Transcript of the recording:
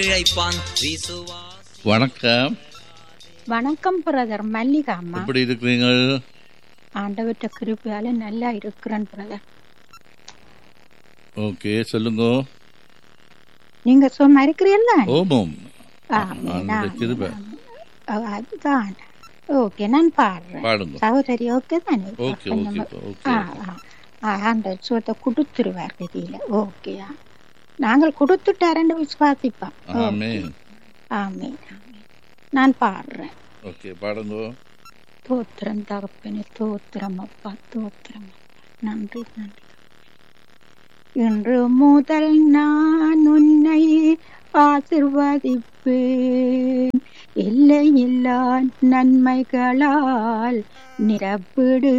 இழைப்பான் விசுவாஸ் வணக்கம் வணக்கம் பிரதர் மல்லிகா அம்மா எப்படி இருக்கிறீங்க ஆண்டவற்ற கிருப்பையால நல்லா இருக்கிறேன் பிரதர் ஓகே சொல்லுங்க நீங்க சும்மா இருக்கிறீல்ல ஓமம் ஆமென், அந்த ஆமென், கிருபை ஆமென். அதுதான் ஓகே நான் பாடுறேன் பாடுங்க சகோதரி ஓகே தானே ஓகே கொஞ்சம் ஓகே ஓகே ஆ, ஆ. ஆ, ஆண்டவர் சுகத்தை கொடுத்துருவார் கதியில ஓகேயா நாங்கள் கொடுத்துட்டாருன்னு விசுவாசிப்போம் ஆமென் ஆமீன் ஆமீன் நான் பாடுறேன் ஓகே பாடுங்க தோத்திரம் தகப்பனே தோத்திரம் அப்பா தோத்திரம் அப்பா. நன்றி நன்றி இன்று முதல் நான் உன்னை ஆசிர்வதிப்பேன் எல்லையில்லா நன்மைகளால் நிரப்பிடு